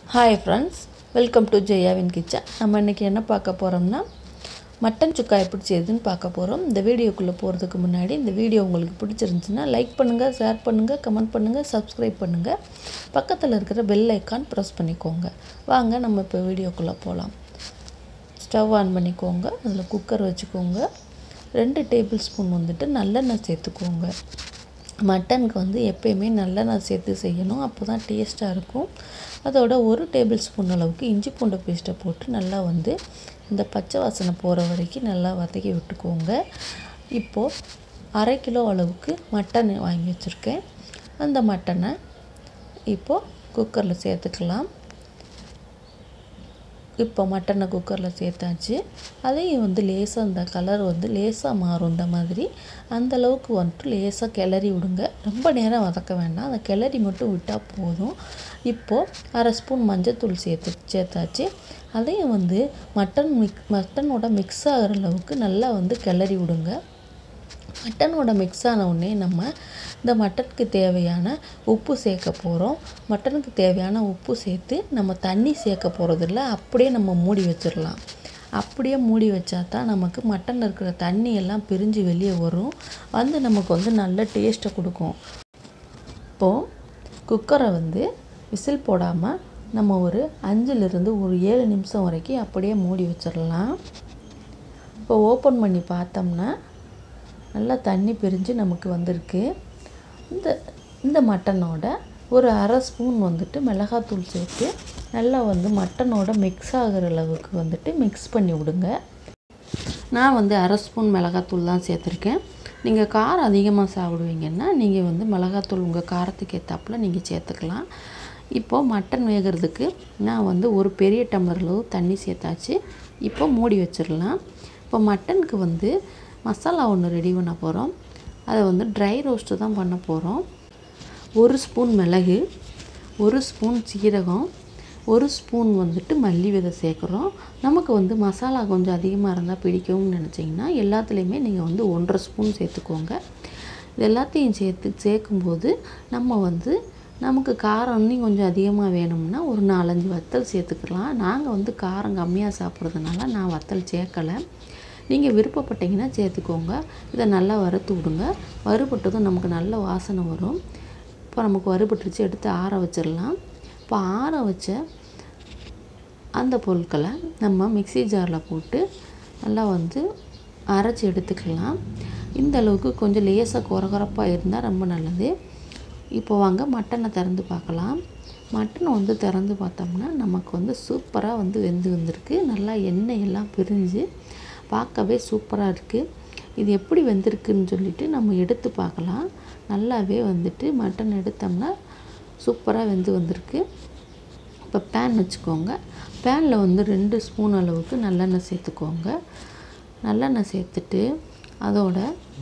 hi friends welcome to ஜெயாவின் kitchen நம்ம இன்றைக்கி என்ன பார்க்க போகிறோம்னா மட்டன் சுக்கா எப்படி செய்யுதுன்னு பார்க்க போகிறோம் இந்த வீடியோக்குள்ளே போகிறதுக்கு முன்னாடி இந்த வீடியோ உங்களுக்கு பிடிச்சிருந்துச்சுன்னா லைக் பண்ணுங்கள் ஷேர் பண்ணுங்கள் கமெண்ட் பண்ணுங்கள் சப்ஸ்கிரைப் பண்ணுங்கள் பக்கத்தில் இருக்கிற பெல் ஐக்கான் ப்ரெஸ் பண்ணிக்கோங்க வாங்க நம்ம இப்போ வீடியோக்குள்ளே போகலாம் ஸ்டவ் ஆன் பண்ணிக்கோங்க அதில் குக்கர் வச்சுக்கோங்க ரெண்டு டேபிள் ஸ்பூன் வந்துட்டு நல்லெண்ணெய் சேர்த்துக்கோங்க மட்டனுக்கு வந்து எப்பயுமே நல்லெண்ணெய் சேர்த்து செய்யணும் அப்போ தான் டேஸ்ட்டாக இருக்கும் அதோட ஒரு டேபிள் ஸ்பூன் அளவுக்கு இஞ்சி பூண்டு பேஸ்ட்டை போட்டு நல்லா வந்து இந்த பச்சை வாசனை போகிற வரைக்கும் நல்லா வதக்கி விட்டுக்கோங்க இப்போது அரை கிலோ அளவுக்கு மட்டன் வாங்கி வச்சுருக்கேன் அந்த மட்டனை இப்போது குக்கரில் சேர்த்துக்கலாம் இப்போ மட்டனை குக்கரில் சேர்த்தாச்சு அதையும் வந்து லேசாக இந்த கலர் வந்து லேசாக மாறும் இந்த மாதிரி அந்த அளவுக்கு வந்துட்டு லேசாக கிளறி விடுங்க ரொம்ப நேரம் வதக்க வேண்டாம் அந்த கிளறி மட்டும் விட்டால் போதும் இப்போது அரை ஸ்பூன் மஞ்சத்தூள் சேர்த்து சேர்த்தாச்சு அதையும் வந்து மட்டன் மிக் மட்டனோட மிக்ஸ் ஆகிற அளவுக்கு நல்லா வந்து கிளறி விடுங்க மட்டனோட மிக்ஸ் ஆன உடனே நம்ம இந்த மட்டனுக்கு தேவையான உப்பு சேர்க்க போகிறோம் மட்டனுக்கு தேவையான உப்பு சேர்த்து நம்ம தண்ணி சேர்க்க போகிறதில்ல அப்படியே நம்ம மூடி வச்சிடலாம் அப்படியே மூடி வச்சா தான் நமக்கு மட்டனில் இருக்கிற தண்ணி எல்லாம் பிரிஞ்சு வெளியே வரும் வந்து நமக்கு வந்து நல்ல டேஸ்ட்டை கொடுக்கும் இப்போது குக்கரை வந்து விசில் போடாமல் நம்ம ஒரு அஞ்சுலேருந்து ஒரு ஏழு நிமிஷம் வரைக்கும் அப்படியே மூடி வச்சிடலாம் இப்போ ஓப்பன் பண்ணி பார்த்தோம்னா நல்லா தண்ணி பிரிஞ்சு நமக்கு வந்திருக்கு இந்த இந்த மட்டனோட ஒரு அரை ஸ்பூன் வந்துட்டு மிளகாத்தூள் சேர்த்து நல்லா வந்து மட்டனோட மிக்ஸ் ஆகிற அளவுக்கு வந்துட்டு மிக்ஸ் பண்ணி விடுங்க நான் வந்து அரை ஸ்பூன் மிளகாத்தூள் தான் சேர்த்துருக்கேன் நீங்கள் காரம் அதிகமாக சாப்பிடுவீங்கன்னா நீங்கள் வந்து மிளகாத்தூள் உங்கள் காரத்துக்கு ஏற்றாப்புல நீங்கள் சேர்த்துக்கலாம் இப்போது மட்டன் வேகிறதுக்கு நான் வந்து ஒரு பெரிய டம்ளர் அளவு தண்ணி சேர்த்தாச்சு இப்போ மூடி வச்சிடலாம் இப்போ மட்டனுக்கு வந்து மசாலா ஒன்று ரெடி பண்ண போகிறோம் அதை வந்து ட்ரை ரோஸ்ட்டு தான் பண்ண போகிறோம் ஒரு ஸ்பூன் மிளகு ஒரு ஸ்பூன் சீரகம் ஒரு ஸ்பூன் வந்துட்டு மல்லி விதை சேர்க்குறோம் நமக்கு வந்து மசாலா கொஞ்சம் அதிகமாக இருந்தால் பிடிக்கும்னு நினச்சிங்கன்னா எல்லாத்துலேயுமே நீங்கள் வந்து ஒன்றரை ஸ்பூன் சேர்த்துக்கோங்க இது எல்லாத்தையும் சேர்த்து சேர்க்கும்போது நம்ம வந்து நமக்கு காரம் இன்னும் கொஞ்சம் அதிகமாக வேணும்னா ஒரு நாலஞ்சு வத்தல் சேர்த்துக்கலாம் நாங்கள் வந்து காரம் கம்மியாக சாப்பிட்றதுனால நான் வத்தல் சேர்க்கலை நீங்கள் விருப்பப்பட்டீங்கன்னா சேர்த்துக்கோங்க இதை நல்லா வறுத்து விடுங்க வறுபட்டதும் நமக்கு நல்ல வாசனை வரும் இப்போ நமக்கு வறுபட்டுருச்சு எடுத்து ஆற வச்சிடலாம் இப்போ ஆற வச்ச அந்த பொருட்களை நம்ம மிக்சி ஜாரில் போட்டு நல்லா வந்து அரைச்சி எடுத்துக்கலாம் இந்த அளவுக்கு கொஞ்சம் லேசாக குறகுறப்பாக இருந்தால் ரொம்ப நல்லது இப்போ வாங்க மட்டனை திறந்து பார்க்கலாம் மட்டனை வந்து திறந்து பார்த்தோம்னா நமக்கு வந்து சூப்பராக வந்து வெந்து வந்திருக்கு நல்லா எண்ணெய் எல்லாம் பிரிஞ்சு பார்க்கவே சூப்பராக இருக்குது இது எப்படி வெந்திருக்குன்னு சொல்லிட்டு நம்ம எடுத்து பார்க்கலாம் நல்லாவே வந்துட்டு மட்டன் எடுத்தோம்னா சூப்பராக வெந்து வந்திருக்கு இப்போ பேன் வச்சுக்கோங்க பேனில் வந்து ரெண்டு ஸ்பூன் அளவுக்கு நல்லெண்ணெய் சேர்த்துக்கோங்க நல்லெண்ணெய் சேர்த்துட்டு அதோட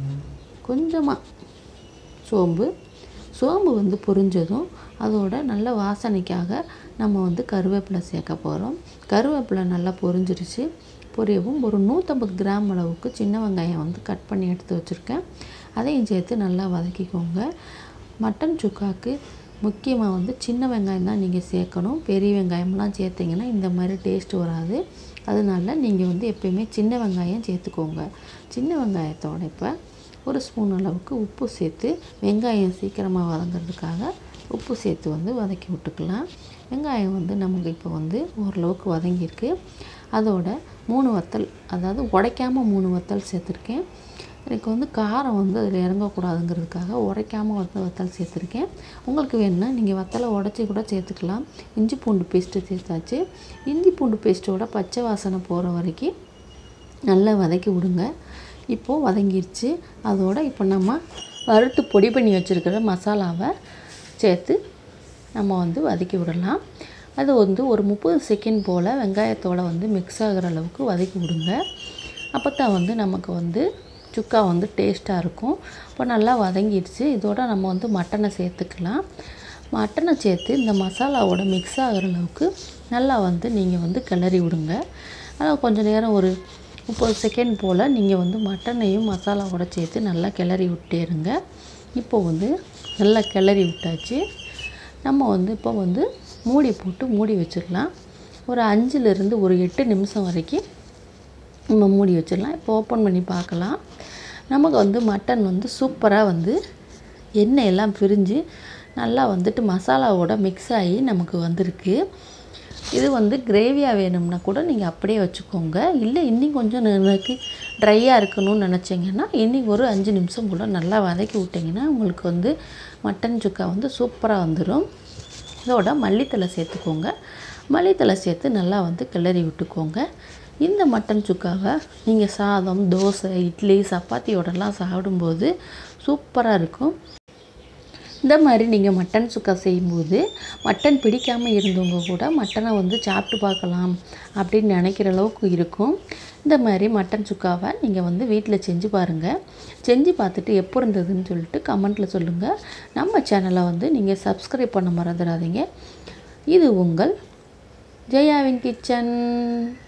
கொஞ்சமாக சோம்பு சோம்பு வந்து பொரிஞ்சதும் அதோட நல்ல வாசனைக்காக நம்ம வந்து கருவேப்பிலை சேர்க்க போகிறோம் கருவேப்பிலை நல்லா பொரிஞ்சிருச்சு பொரியவும் ஒரு நூற்றம்பது கிராம் அளவுக்கு சின்ன வெங்காயம் வந்து கட் பண்ணி எடுத்து வச்சுருக்கேன் அதையும் சேர்த்து நல்லா வதக்கிக்கோங்க மட்டன் சுக்காவுக்கு முக்கியமாக வந்து சின்ன வெங்காயம் தான் நீங்கள் சேர்க்கணும் பெரிய வெங்காயம்லாம் சேர்த்திங்கன்னா இந்த மாதிரி டேஸ்ட் வராது அதனால நீங்கள் வந்து எப்பயுமே சின்ன வெங்காயம் சேர்த்துக்கோங்க சின்ன வெங்காயத்தோட இப்போ ஒரு ஸ்பூன் அளவுக்கு உப்பு சேர்த்து வெங்காயம் சீக்கிரமாக வதங்கிறதுக்காக உப்பு சேர்த்து வந்து வதக்கி விட்டுக்கலாம் வெங்காயம் வந்து நமக்கு இப்போ வந்து ஓரளவுக்கு வதங்கியிருக்கு அதோட மூணு வத்தல் அதாவது உடைக்காமல் மூணு வத்தல் சேர்த்துருக்கேன் எனக்கு வந்து காரம் வந்து அதில் இறங்கக்கூடாதுங்கிறதுக்காக உடைக்காமல் வத்த வத்தல் சேர்த்துருக்கேன் உங்களுக்கு வேணுன்னா நீங்கள் வத்தலை உடச்சி கூட சேர்த்துக்கலாம் இஞ்சி பூண்டு பேஸ்ட்டு சேர்த்தாச்சு இஞ்சி பூண்டு பேஸ்ட்டோட பச்சை வாசனை போகிற வரைக்கும் நல்லா வதக்கி விடுங்க இப்போது வதங்கிருச்சு அதோட இப்போ நம்ம வறுத்து பொடி பண்ணி வச்சுருக்கிற மசாலாவை சேர்த்து நம்ம வந்து வதக்கி விடலாம் அது வந்து ஒரு முப்பது செகண்ட் போல் வெங்காயத்தோடு வந்து மிக்ஸ் ஆகிற அளவுக்கு வதக்கி விடுங்க அப்போ தான் வந்து நமக்கு வந்து சுக்கா வந்து டேஸ்ட்டாக இருக்கும் இப்போ நல்லா வதங்கிடுச்சு இதோட நம்ம வந்து மட்டனை சேர்த்துக்கலாம் மட்டனை சேர்த்து இந்த மசாலாவோட மிக்ஸ் ஆகிற அளவுக்கு நல்லா வந்து நீங்கள் வந்து கிளறி விடுங்க ஆனால் கொஞ்சம் நேரம் ஒரு முப்பது செகண்ட் போல் நீங்கள் வந்து மட்டனையும் மசாலாவோட சேர்த்து நல்லா கிளறி விட்டே இருங்க இப்போ வந்து நல்லா கிளறி விட்டாச்சு நம்ம வந்து இப்போ வந்து மூடி போட்டு மூடி வச்சிடலாம் ஒரு அஞ்சுலேருந்து ஒரு எட்டு நிமிஷம் வரைக்கும் நம்ம மூடி வச்சிடலாம் இப்போ ஓப்பன் பண்ணி பார்க்கலாம் நமக்கு வந்து மட்டன் வந்து சூப்பராக வந்து எண்ணெய் எல்லாம் பிரிஞ்சு நல்லா வந்துட்டு மசாலாவோட மிக்ஸ் ஆகி நமக்கு வந்திருக்கு இது வந்து கிரேவியாக வேணும்னா கூட நீங்கள் அப்படியே வச்சுக்கோங்க இல்லை இன்னும் கொஞ்சம் எனக்கு ட்ரையாக இருக்கணும்னு நினச்சிங்கன்னா இன்னும் ஒரு அஞ்சு நிமிஷம் கூட நல்லா வதக்கி விட்டிங்கன்னா உங்களுக்கு வந்து மட்டன் சுக்கா வந்து சூப்பராக வந்துடும் இதோட மல்லித்தலை சேர்த்துக்கோங்க மல்லித்தலை சேர்த்து நல்லா வந்து கிளறி விட்டுக்கோங்க இந்த மட்டன் சுக்காவை நீங்கள் சாதம் தோசை இட்லி சப்பாத்தியோடலாம் சாப்பிடும்போது சூப்பராக இருக்கும் இந்த மாதிரி நீங்கள் மட்டன் சுக்கா செய்யும்போது மட்டன் பிடிக்காமல் இருந்தவங்க கூட மட்டனை வந்து சாப்பிட்டு பார்க்கலாம் அப்படின்னு நினைக்கிற அளவுக்கு இருக்கும் இந்த மாதிரி மட்டன் சுக்காவை நீங்கள் வந்து வீட்டில் செஞ்சு பாருங்கள் செஞ்சு பார்த்துட்டு எப்போ இருந்ததுன்னு சொல்லிட்டு கமெண்ட்டில் சொல்லுங்கள் நம்ம சேனலை வந்து நீங்கள் சப்ஸ்கிரைப் பண்ண மறந்துடாதீங்க இது உங்கள் ஜெயாவின் கிச்சன்